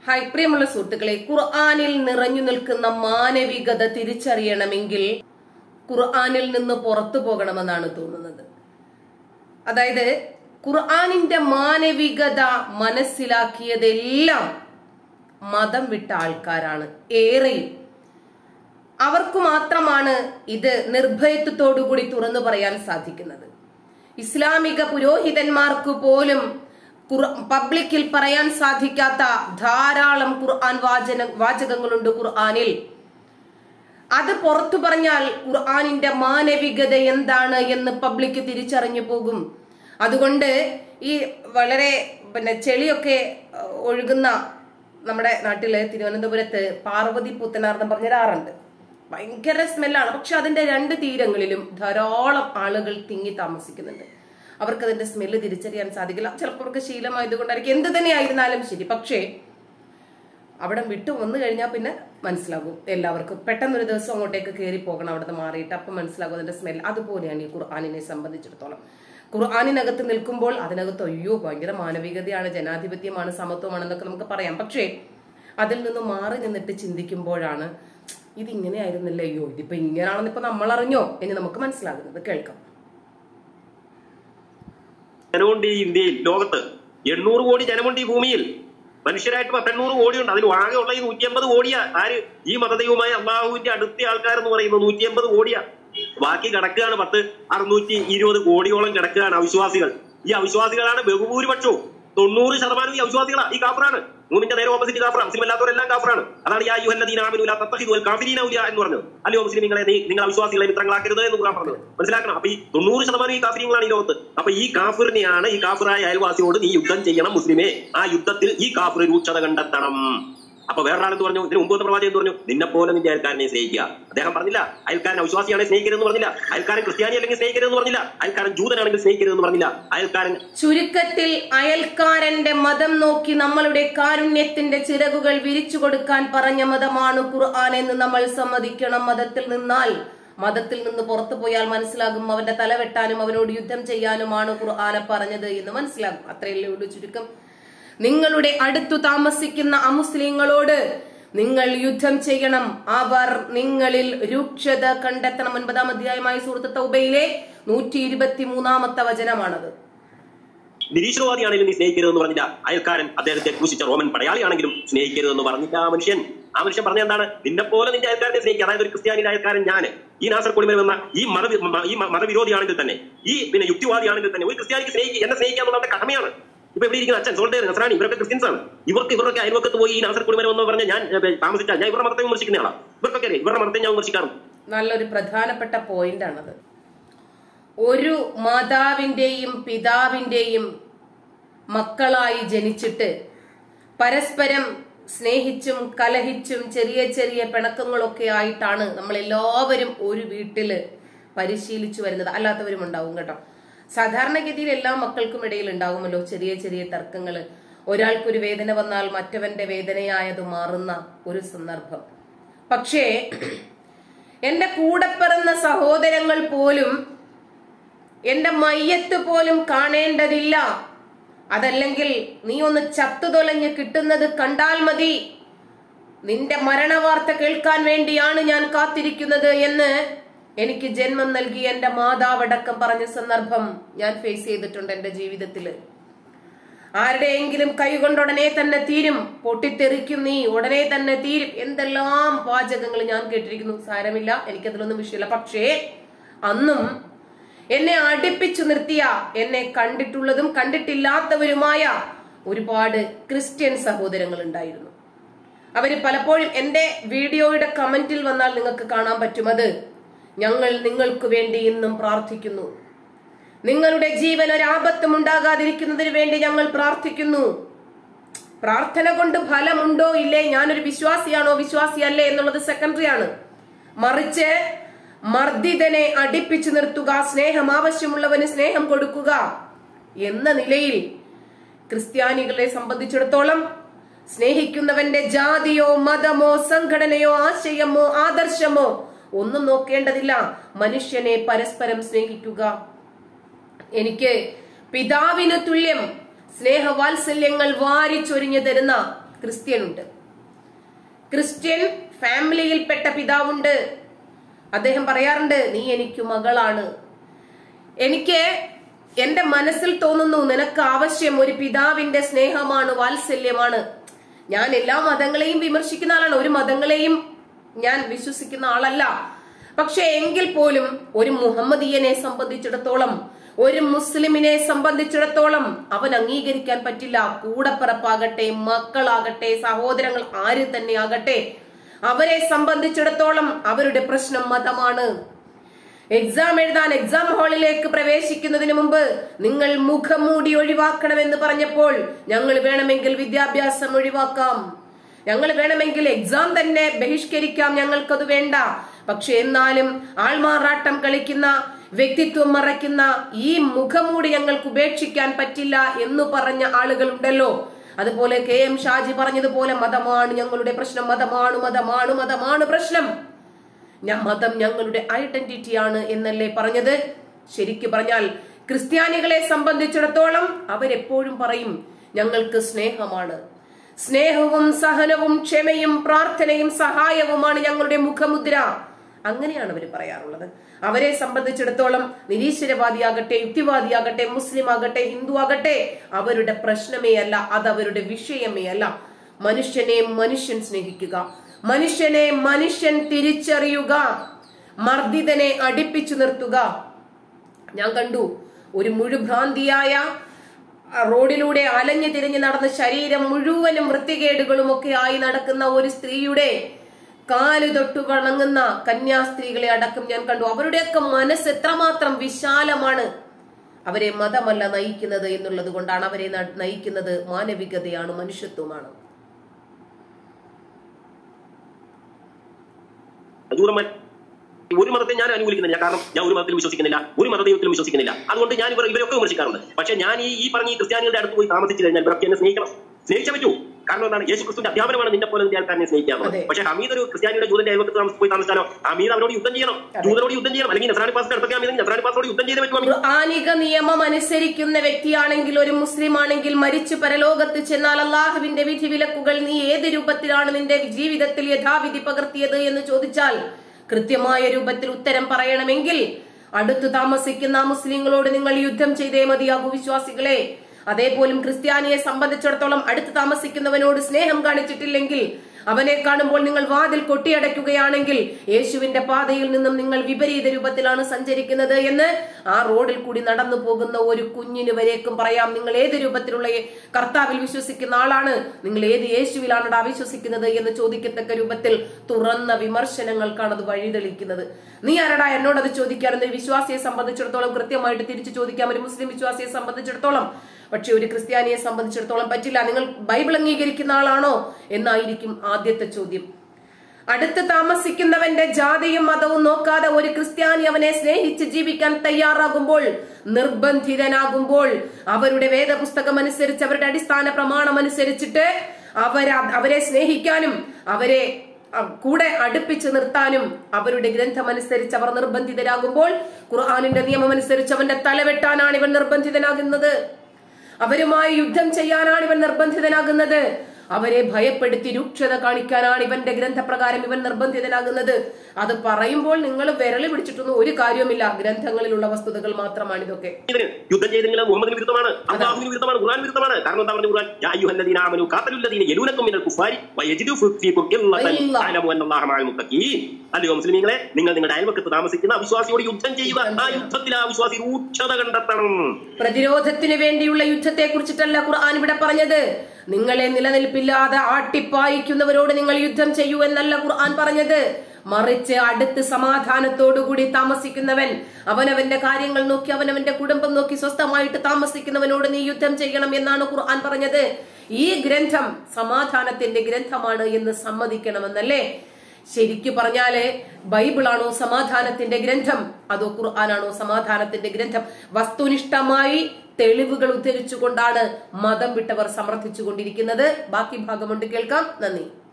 Hi പ്രിയമുള്ള സുഹൃത്തുക്കളെ ഖുർആാനിൽ നിറഞ്ഞു നിൽക്കുന്ന മാനവികത തിരിച്ചറിയണമെങ്കിൽ ഖുർആാനിൽ നിന്ന് പുറത്തു പോകണമെന്നാണ് തോന്നുന്നത് അതായത് ഖുർആാനിന്റെ മാനവികത മനസ്സിലാക്കിയതെല്ലാം മതം വിട്ട ആൾക്കാരാണ് ഏറെയും അവർക്ക് മാത്രമാണ് ഇത് നിർഭയത്വത്തോടുകൂടി തുറന്നു പറയാൻ സാധിക്കുന്നത് ഇസ്ലാമിക പുരോഹിതന്മാർക്ക് പോലും ഖുർ- പബ്ലിക്കിൽ പറയാൻ സാധിക്കാത്ത ധാരാളം ഖുർആൻ വാചന വാചകങ്ങളുണ്ട് ഖുർആനിൽ അത് പുറത്തു പറഞ്ഞാൽ ഖുർആനിന്റെ മാനവികത എന്താണ് എന്ന് പബ്ലിക് തിരിച്ചറിഞ്ഞു പോകും അതുകൊണ്ട് ഈ വളരെ പിന്നെ ചെളിയൊക്കെ അഹ്, ഒഴുകുന്ന നമ്മുടെ നാട്ടില് തിരുവനന്തപുരത്ത് പാർവതി പുത്തനാർ എന്ന് പറഞ്ഞൊരാറുണ്ട് ഭയങ്കര സ്മെല്ലാണ് പക്ഷെ അതിന്റെ രണ്ട് തീരങ്ങളിലും ധാരാളം ആളുകൾ തിങ്ങി താമസിക്കുന്നുണ്ട് അവർക്ക് അതിന്റെ സ്മെല്ല് തിരിച്ചറിയാൻ സാധിക്കില്ല ചിലപ്പോൾ അവർക്ക് ശീലമായതുകൊണ്ടായിരിക്കും എന്ത് തന്നെ ആയിരുന്നാലും ശരി പക്ഷേ അവിടെ വിട്ടു വന്നു കഴിഞ്ഞാൽ പിന്നെ മനസ്സിലാകും എല്ലാവർക്കും പെട്ടെന്ന് ഒരു ദിവസം അങ്ങോട്ടേക്ക് കയറി പോകണം അവിടുന്ന് മാറിയിട്ട് അപ്പം മനസ്സിലാകും അതിന്റെ സ്മെൽ അതുപോലെയാണ് ഈ ഖുർആാനിനെ സംബന്ധിച്ചിടത്തോളം ഖുർആാനിനകത്ത് നിൽക്കുമ്പോൾ അതിനകത്ത് അയ്യോ ഭയങ്കര മാനവികതയാണ് ജനാധിപത്യമാണ് സമത്വമാണ് എന്നൊക്കെ നമുക്ക് പറയാം പക്ഷേ അതിൽ നിന്ന് മാറി നിന്നിട്ട് ചിന്തിക്കുമ്പോഴാണ് ഇതിങ്ങനെ ആയിരുന്നില്ല അയ്യോ ഇതിപ്പോ ഇങ്ങനെയാണെന്ന് ഇപ്പൊ നമ്മൾ അറിഞ്ഞോ എന്ന് നമുക്ക് മനസ്സിലാകുന്നത് കേൾക്കാം ജനമുണ്ട് ഈ ഇന്ത്യയിൽ ലോകത്ത് എണ്ണൂറ് കോടി ജനമുണ്ട് ഈ ഭൂമിയിൽ മനുഷ്യരായിട്ട് പത്തെണ്ണൂറ് കോടിയുണ്ട് അതിൽ ആകെ ഉള്ള ഈ നൂറ്റി അമ്പത് കോടിയാ ആര് ഈ മതദൈവമായ അള്ളാഹുവിന്റെ അടുത്ത ആൾക്കാരെന്ന് പറയുന്നത് നൂറ്റി അമ്പത് കോടിയാ ബാക്കി കിടക്കുകയാണ് പത്ത് അറുന്നൂറ്റി ഇരുപത് കോടിയോളം കിടക്കുകയാണ് അവിശ്വാസികൾ ഈ അവിശ്വാസികളാണ് ബഹുഭൂരിപക്ഷവും തൊണ്ണൂറ് ശതമാനം ഈ അവിശ്വാസികളാ ഈ കാഫറാണ് മൂന്നിന്റെ നേരെ ഓപ്പോസിറ്റ് കാഫറാ മുസ്ലിം അല്ലാത്തവരെല്ലാം കാഫറാണ് അതാണ് ഈ അയ്യുഹല്ലദീന ആമിനു ലാ തത്തഖിദു അൽ കാഫിരീന ഔലിയ എന്ന് പറഞ്ഞത് അല്ലയോ മുസ്ലിമീങ്ങളെ നീ നിങ്ങൾ അവിശ്വാസികളെ മിത്രങ്ങളാക്കരുത് എന്ന് ഖുർആൻ പറഞ്ഞത് മനസ്സിലാക്കണം അപ്പൊ ഈ തൊണ്ണൂറ് ശതമാനം ഈ കാഫിര്യങ്ങളാണ് ഈ ലോകത്ത് അപ്പൊ ഈ കാഫിറിനെയാണ് ഈ കാഫിറായ അയൽവാസിയോട് നീ യുദ്ധം ചെയ്യണം മുസ്ലിമേ ആ യുദ്ധത്തിൽ ഈ കാഫിർ രൂക്ഷത കണ്ടെത്തണം അപ്പൊ വേറൊരാളെന്ന് പറഞ്ഞു ഇതിന് മുമ്പത്തെ പ്രവാചകൻ എന്ത് പറഞ്ഞു നിന്നെ പോലെ നിന്റെ അയൽക്കാരനെ സ്നേഹിക്കുക അദ്ദേഹം പറഞ്ഞില്ല അയൽക്കാരൻ അവിശ്വാസിയാണെ സ്നേഹിക്കരുതെന്ന് പറഞ്ഞില്ല അയൽക്കാരൻ ക്രിസ്ത്യാനി അല്ലെങ്കിൽ സ്നേഹിക്കരുതെന്ന് പറഞ്ഞില്ല അയൽക്കാരൻ ജൂതനാണെങ്കിൽ സ്നേഹിക്കരുതെന്ന് പറഞ്ഞില്ല അയൽക്കാരൻ ചുരുക്കത്തിൽ അയൽക്കാരന്റെ മതം നോക്കി നമ്മളുടെ കാരുണ്യത്തിന്റെ ചിറകുകൾ വിരിച്ചു കൊടുക്കാൻ പറഞ്ഞ മതമാണ് ഖുർആൻ എന്ന് നമ്മൾ സമ്മതിക്കണം മതത്തിൽ നിന്നാൽ മതത്തിൽ നിന്ന് പുറത്തു പോയാൽ മനസ്സിലാകും അവന്റെ തല വെട്ടാനും അവനോട് യുദ്ധം ചെയ്യാനുമാണ് ഖുർആനെ പറഞ്ഞത് എന്ന് മനസ്സിലാകും അത്രയല്ലേ ഉള്ളൂ ചുരുക്കം നിങ്ങളുടെ അടുത്തു താമസിക്കുന്ന അമുസ്ലിങ്ങളോട് നിങ്ങൾ യുദ്ധം ചെയ്യണം അവർ നിങ്ങളിൽ രൂക്ഷത കണ്ടെത്തണം ഒൻപതാം അധ്യായമായ സുഹൃത്ത് തൗബയിലെ നൂറ്റി ഇരുപത്തി മൂന്നാമത്തെ വചനമാണത് നിരീശ്വരവാദിയാണെങ്കിലും നീ സ്നേഹിക്കരുതെന്ന് പറഞ്ഞില്ല അയൽക്കാരൻ അദ്ദേഹത്തെ ക്രൂശിച്ച റോമൻ പടയാളിയാണെങ്കിലും സ്നേഹിക്കരുതെന്ന് പറഞ്ഞില്ല ആ മനുഷ്യൻ ആ മനുഷ്യൻ പറഞ്ഞ എന്താണ് നിന്നെ പോലെ നിന്റെ അയൽക്കാരനെ സ്നേഹിക്കുക അതായത് ഒരു ക്രിസ്ത്യാനിയുടെ അയൽക്കാരൻ ഞാൻ ഈ നാസർ കുളിമൽ വന്ന ഈ മത ഈ മതവിരോധിയാണെങ്കിൽ തന്നെ ഈ പിന്നെ യുക്തിവാദിയാണെങ്കിൽ തന്നെ ഒരു ക്രിസ്ത്യാനിക്ക് സ്നേഹിക്കുക എന്നെ സ്നേഹിക്കുക എന്നുള്ളത് കടമയാണ് ഇപ്പൊ ഇവിടെ ഇരിക്കുന്ന അച്ഛൻ സോൾട്ടേർ നസ്രാണി ഇവരൊക്കെ ക്രിസ്ത്യൻസ് ആണ് ഇവർക്ക് ഇവരൊക്കെ അയൽവക്കത്ത് പോയി ഈ നാസർ കുളിമൽ എന്ന് പറഞ്ഞ ഞാൻ ഏ, താമസിച്ചാൽ ഞാൻ ഇവരുടെ മതത്തെ വിമർശിക്കുന്ന ആളാണ് ഇവർക്കൊക്കെ അറിയാം ഇവരുടെ മതത്തെ ഞാൻ വിമർശിക്കാറുണ്ട് നല്ലൊരു പ്രധാനപ്പെട്ട പോയിന്റ് ആണത് ഒരു മാതാവിന്റെയും പിതാവിന്റെയും മക്കളായി ജനിച്ചിട്ട് പരസ്പരം സ്നേഹിച്ചും കലഹിച്ചും ചെറിയ ചെറിയ പിണക്കങ്ങളൊക്കെ ആയിട്ടാണ് നമ്മൾ എല്ലാവരും ഒരു വീട്ടില് പരിശീലിച്ചു വരുന്നത് അല്ലാത്തവരും ഉണ്ടാവും കേട്ടോ സാധാരണഗതിയിൽ എല്ലാ മക്കൾക്കും ഇടയിൽ ഉണ്ടാകുമല്ലോ ചെറിയ ചെറിയ തർക്കങ്ങൾ ഒരാൾക്കൊരു വേദന വന്നാൽ മറ്റവന്റെ വേദനയായത് മാറുന്ന ഒരു സന്ദർഭം പക്ഷേ എന്റെ കൂടെ പിറന്ന സഹോദരങ്ങൾ പോലും എന്റെ മയ്യത്ത് പോലും കാണേണ്ടതില്ല അതല്ലെങ്കിൽ നീ ഒന്ന് ചത്തുതൊലഞ്ഞ് കിട്ടുന്നത് കണ്ടാൽ മതി നിന്റെ മരണവാർത്ത കേൾക്കാൻ വേണ്ടിയാണ് ഞാൻ കാത്തിരിക്കുന്നത് എന്ന് എനിക്ക് ജന്മം നൽകി എന്റെ മാതാവടക്കം പറഞ്ഞ സന്ദർഭം ഞാൻ ഫേസ് ചെയ്തിട്ടുണ്ട് എന്റെ ജീവിതത്തില് ആരുടെയെങ്കിലും കൈകൊണ്ട് ഉടനെ തന്നെ തീരും പൊട്ടിത്തെറിക്കും നീ ഉടനെ തന്നെ തീരും എന്തെല്ലാം വാചകങ്ങൾ ഞാൻ കേട്ടിരിക്കുന്നു സാരമില്ല എനിക്കതിലൊന്നും വിഷയമില്ല പക്ഷേ അന്നും എന്നെ അടുപ്പിച്ചു നിർത്തിയ എന്നെ കണ്ടിട്ടുള്ളതും കണ്ടിട്ടില്ലാത്തവരുമായ ഒരുപാട് ക്രിസ്ത്യൻ സഹോദരങ്ങൾ ഉണ്ടായിരുന്നു അവര് പലപ്പോഴും എന്റെ വീഡിയോയുടെ കമന്റിൽ വന്നാൽ നിങ്ങൾക്ക് കാണാൻ പറ്റും അത് ഞങ്ങൾ നിങ്ങൾക്ക് വേണ്ടി ഇന്നും പ്രാർത്ഥിക്കുന്നു നിങ്ങളുടെ ജീവൻ ഒരാപത്തും ഉണ്ടാകാതിരിക്കുന്നതിന് വേണ്ടി ഞങ്ങൾ പ്രാർത്ഥിക്കുന്നു പ്രാർത്ഥന കൊണ്ട് ഫലമുണ്ടോ ഇല്ലേ ഞാനൊരു വിശ്വാസിയാണോ വിശ്വാസിയല്ലേ എന്നുള്ളത് സെക്കൻഡറി ആണ് മറിച്ച് മർദ്ദിതനെ അടുപ്പിച്ചു നിർത്തുക സ്നേഹം ആവശ്യമുള്ളവന് സ്നേഹം കൊടുക്കുക എന്ന നിലയിൽ ക്രിസ്ത്യാനികളെ സംബന്ധിച്ചിടത്തോളം സ്നേഹിക്കുന്നവന്റെ ജാതിയോ മതമോ സംഘടനയോ ആശയമോ ആദർശമോ ഒന്നും നോക്കേണ്ടതില്ല മനുഷ്യനെ പരസ്പരം സ്നേഹിക്കുക എനിക്ക് പിതാവിന് തുല്യം സ്നേഹവാത്സല്യങ്ങൾ വാരിച്ചൊരിഞ്ഞു തരുന്ന ക്രിസ്ത്യനുണ്ട് ക്രിസ്ത്യൻ ഫാമിലിയിൽപ്പെട്ട പിതാവുണ്ട് അദ്ദേഹം പറയാറുണ്ട് നീ എനിക്ക് മകളാണ് എനിക്ക് എന്റെ മനസ്സിൽ തോന്നുന്നു നിനക്ക് ആവശ്യം ഒരു പിതാവിന്റെ സ്നേഹമാണ് വാത്സല്യമാണ് ഞാൻ എല്ലാ മതങ്ങളെയും വിമർശിക്കുന്ന ആളാണ് ഒരു മതങ്ങളെയും ഞാൻ വിശ്വസിക്കുന്ന ആളല്ല പക്ഷെ എങ്കിൽ പോലും ഒരു മുഹമ്മദീയനെ സംബന്ധിച്ചിടത്തോളം ഒരു മുസ്ലിമിനെ സംബന്ധിച്ചിടത്തോളം അവൻ അംഗീകരിക്കാൻ പറ്റില്ല കൂടപ്പിറപ്പാകട്ടെ മക്കളാകട്ടെ സഹോദരങ്ങൾ ആര് തന്നെ ആകട്ടെ അവരെ സംബന്ധിച്ചിടത്തോളം അവരുടെ പ്രശ്നം മതമാണ് എക്സാം എഴുതാൻ എക്സാം ഹാളിലേക്ക് പ്രവേശിക്കുന്നതിന് മുമ്പ് നിങ്ങൾ മുഖംമൂടി ഒഴിവാക്കണമെന്ന് പറഞ്ഞപ്പോൾ ഞങ്ങൾ വേണമെങ്കിൽ വിദ്യാഭ്യാസം ഒഴിവാക്കാം ഞങ്ങൾ വേണമെങ്കിൽ എക്സാം തന്നെ ബഹിഷ്കരിക്കാം ഞങ്ങൾക്കത് വേണ്ട പക്ഷെ എന്നാലും ആൾമാറാട്ടം കളിക്കുന്ന വ്യക്തിത്വം മറയ്ക്കുന്ന ഈ മുഖംമൂടി ഞങ്ങൾക്ക് ഉപേക്ഷിക്കാൻ പറ്റില്ല എന്ന് പറഞ്ഞ ആളുകളുണ്ടല്ലോ അതുപോലെ കെ എം ഷാജി പറഞ്ഞതുപോലെ മതമാണ് ഞങ്ങളുടെ പ്രശ്നം മതമാണ് മതമാണ് മതമാണ് പ്രശ്നം ഞാൻ മതം ഞങ്ങളുടെ ഐഡന്റിറ്റിയാണ് എന്നല്ലേ പറഞ്ഞത് ശരിക്കു പറഞ്ഞാൽ ക്രിസ്ത്യാനികളെ സംബന്ധിച്ചിടത്തോളം അവരെപ്പോഴും പറയും ഞങ്ങൾക്ക് സ്നേഹമാണ് സ്നേഹവും സഹനവും ക്ഷമയും പ്രാർത്ഥനയും സഹായവുമാണ് ഞങ്ങളുടെ മുഖമുദ്ര അങ്ങനെയാണ് അവർ പറയാറുള്ളത് അവരെ സംബന്ധിച്ചിടത്തോളം നിരീശ്വരവാദിയാകട്ടെ യുക്തിവാദിയാകട്ടെ മുസ്ലിം ആകട്ടെ ഹിന്ദു ആകട്ടെ അവരുടെ പ്രശ്നമേ അല്ല അത് അവരുടെ വിഷയമേ അല്ല മനുഷ്യനെ മനുഷ്യൻ സ്നേഹിക്കുക മനുഷ്യനെ മനുഷ്യൻ തിരിച്ചറിയുക മർദ്ദിതനെ അടുപ്പിച്ചു നിർത്തുക ഞാൻ കണ്ടു ഒരു മുഴുഭ്രാന്തിയായ ആ, റോഡിലൂടെ അലഞ്ഞു തിരിഞ്ഞ് നടന്ന് ശരീരം മുഴുവനും വൃത്തികേടുകളും ഒക്കെ ആയി നടക്കുന്ന ഒരു സ്ത്രീയുടെ കാല് തൊട്ടു വണങ്ങുന്ന കന്യാസ്ത്രീകളെ അടക്കം ഞാൻ കണ്ടു അവരുടെയൊക്കെ മനസ്സ് എത്രമാത്രം വിശാലമാണ് അവരെ മതമല്ല നയിക്കുന്നത് എന്നുള്ളത് കൊണ്ടാണ് അവരെ ന- നയിക്കുന്നത് മാനവികതയാണ് മനുഷ്യത്വമാണ് ജൂതന്മാർ ഒരു മതത്തെ ഞാൻ അനുകൂലിക്കുന്നില്ല കാരണം ഞാൻ ഒരു മതത്തിൽ വിശ്വസിക്കുന്നില്ല ഒരു മതദൈവത്തിലും വിശ്വസിക്കുന്നില്ല അതുകൊണ്ട് ഞാൻ ഇവർ ഇവരൊക്കെ വിമർശിക്കാറുണ്ട് പക്ഷെ ഞാൻ ഈ ഈ പറഞ്ഞ ഈ ക്രിസ്ത്യാനികളുടെ അടുത്ത് പോയി താമസിച്ചു കഴിഞ്ഞാൽ ഇവരൊക്കെ എന്നെ സ്നേഹിക്കണം സ്നേഹിച്ചേ പറ്റൂ കാരണം എന്താണ് യേശു ക്രിസ്തുവിന്റെ അധ്യാപനമാണ് നിന്നെ പോലെ നിന്റെ ആൾക്കാരനെ സ്നേഹിക്കാറുള്ളത് അതെ. പക്ഷെ ഹമീദ് ഒരു ക്രിസ്ത്യാനിയുടെ ജൂതന്റെ അയൽവക്കത്ത് താമസ- പോയി താമസിച്ചാലോ ഹമീദ് അവരോട് യുദ്ധം ചെയ്യണം ജൂതനോട് യുദ്ധം ചെയ്യണം അല്ലെങ്കിൽ നസറാനി പാസിന്റെ അടുത്തൊക്കെ ഹമീദ് നസറാനി പാസിനോട് യുദ്ധം ചെയ്തേ പറ്റൂ ഹമീദ്. ഖുർആാനിക നിയമം അനുസരിക്കുന്ന വ്യക്തിയാണെങ്കിൽ ഒരു മുസ്ലിം ആണെങ്കിൽ മരിച്ചു പരലോകത്ത് ചെന്നാൽ അള്ളാഹുവിന്റെ വിധി വിലക്കുകൾ നീ ഏത് രൂപത്തിലാണ് നിന്റെ ജീവിതത്തിൽ യഥാവിധി പകർത്തിയത് എന്ന് ചോദിച്ചാൽ കൃത്യമായ രൂപത്തിൽ ഉത്തരം പറയണമെങ്കിൽ അടുത്ത് താമസിക്കുന്ന മുസ്ലിങ്ങളോട് നിങ്ങൾ യുദ്ധം ചെയ്തേ മതിയാകൂ വിശ്വാസികളെ അതേപോലും ക്രിസ്ത്യാനിയെ സംബന്ധിച്ചിടത്തോളം അടുത്ത് താമസിക്കുന്നവനോട് സ്നേഹം കാണിച്ചിട്ടില്ലെങ്കിൽ അവനെ കാണുമ്പോൾ നിങ്ങൾ വാതിൽ കൊട്ടിയടയ്ക്കുകയാണെങ്കിൽ യേശുവിന്റെ പാതയിൽ നിന്നും നിങ്ങൾ വിപരീത രൂപത്തിലാണ് സഞ്ചരിക്കുന്നത് എന്ന് ആ റോഡിൽ കൂടി നടന്നു പോകുന്ന ഒരു കുഞ്ഞിന് വരേക്കും പറയാം നിങ്ങൾ ഏത് രൂപത്തിലുള്ള കർത്താവിൽ വിശ്വസിക്കുന്ന ആളാണ് നിങ്ങൾ ഏത് യേശുവിലാണടാ വിശ്വസിക്കുന്നത് എന്ന് ചോദിക്കത്തക്ക രൂപത്തിൽ തുറന്ന വിമർശനങ്ങൾക്കാണ് അത് വഴിതെളിക്കുന്നത് നീ ആരടാ എന്നോട് അത് ചോദിക്കാൻ ഒരു വിശ്വാസിയെ സംബന്ധിച്ചിടത്തോളം കൃത്യമായിട്ട് തിരിച്ചു ചോദിക്കാം ഒരു മുസ്ലിം വിശ്വാസിയെ സംബന്ധിച്ചിടത്തോളം പക്ഷെ ഒരു ക്രിസ്ത്യാനിയെ സംബന്ധിച്ചിടത്തോളം പറ്റില്ല നിങ്ങൾ ബൈബിൾ അംഗീകരിക്കുന്ന ആളാണോ എന്നായിരിക്കും ആദ്യത്തെ ചോദ്യം അടുത്ത് താമസിക്കുന്നവന്റെ ജാതിയും മതവും നോക്കാതെ ഒരു ക്രിസ്ത്യാനി അവനെ സ്നേഹിച്ച് ജീവിക്കാൻ തയ്യാറാകുമ്പോൾ നിർബന്ധിതനാകുമ്പോൾ അവരുടെ വേദപുസ്തകം അനുസരിച്ച് അവരുടെ അടിസ്ഥാന പ്രമാണം അനുസരിച്ചിട്ട് അവരെ അവരെ സ്നേഹിക്കാനും അവരെ അഹ് കൂടെ അടുപ്പിച്ച് നിർത്താനും അവരുടെ ഗ്രന്ഥം അനുസരിച്ച് അവർ നിർബന്ധിതരാകുമ്പോൾ ഖുർആാനിന്റെ നിയമം അനുസരിച്ച് അവന്റെ തലവെട്ടാനാണ് ഇവൻ നിർബന്ധിതനാകുന്നത് അവരുമായി യുദ്ധം ചെയ്യാനാണ് ഇവൻ നിർബന്ധിതനാകുന്നത് അവരെ ഭയപ്പെടുത്തി രൂക്ഷത കാണിക്കാനാണ് ഇവന്റെ ഗ്രന്ഥപ്രകാരം ഇവൻ നിർബന്ധിതനാകുന്നത് അത് പറയുമ്പോൾ നിങ്ങൾ വിരളി പിടിച്ചിട്ടൊന്നും ഒരു കാര്യവുമില്ല ഗ്രന്ഥങ്ങളിലുള്ള വസ്തുതകൾ മാത്രമാണ് ഇതൊക്കെ ഇതിന് യുദ്ധം ചെയ്തെങ്കിൽ അത് മുഹമ്മദിന് വിരുദ്ധമാണ് അള്ളാഹുവിന് വിരുദ്ധമാണ് ഖുർആൻ വിരുദ്ധമാണ് കാരണം എന്താ പറഞ്ഞ ഖുർആൻ യാ അയ്യുഹല്ലദീന ആമനു ഖാതലുല്ലദീന യലൂനക്കും മിനൽ കുഫാരി വയജിദു ഫീകും ഇല്ലതൻ ഇല്ല. അലമു അന്നല്ലാഹ മഅൽ മുത്തഖീൻ അല്ലയോ മുസ്ലിമീങ്ങളെ നിങ്ങൾ നിങ്ങളുടെ അയൽവക്കത്ത് താമസിക്കുന്ന അവിശ്വാസിയോട് യുദ്ധം ചെയ്യുക ആ യുദ്ധത്തിൽ ആ വിശ്വാസി രൂക്ഷത കണ്ടെത്തണം പ്രതിരോധത്തിന് വേണ്ടിയുള്ള യുദ്ധത്തെ കുറിച്ചിട്ടല്ല ഖുർആൻ ഇവിടെ പറഞ്ഞത് നിങ്ങളെ നിലനിൽപ്പില്ലാതെ ആട്ടിപ്പായിക്കുന്നവരോട് നിങ്ങൾ യുദ്ധം ചെയ്യൂ എന്നല്ല ഖുർആൻ പറഞ്ഞത് മറിച്ച് അടുത്ത് സമാധാനത്തോടുകൂടി താമസിക്കുന്നവൻ അവനവന്റെ കാര്യങ്ങൾ നോക്കി അവനവന്റെ കുടുംബം നോക്കി സ്വസ്ഥമായിട്ട് താമസിക്കുന്നവനോട് നീ യുദ്ധം ചെയ്യണം എന്നാണ് ഖുർആൻ പറഞ്ഞത് ഈ ഗ്രന്ഥം സമാധാനത്തിന്റെ ഗ്രന്ഥമാണ് എന്ന് സമ്മതിക്കണമെന്നല്ലേ ശരിക്കു പറഞ്ഞാല് ബൈബിളാണോ സമാധാനത്തിന്റെ ഗ്രന്ഥം അതോ ഖുർആനാണോ സമാധാനത്തിന്റെ ഗ്രന്ഥം വസ്തുനിഷ്ഠമായി തെളിവുകൾ ഉദ്ധരിച്ചുകൊണ്ടാണ് മതം വിട്ടവർ സമർത്ഥിച്ചുകൊണ്ടിരിക്കുന്നത് ബാക്കി ഭാഗമുണ്ട് കേൾക്കാം നന്ദി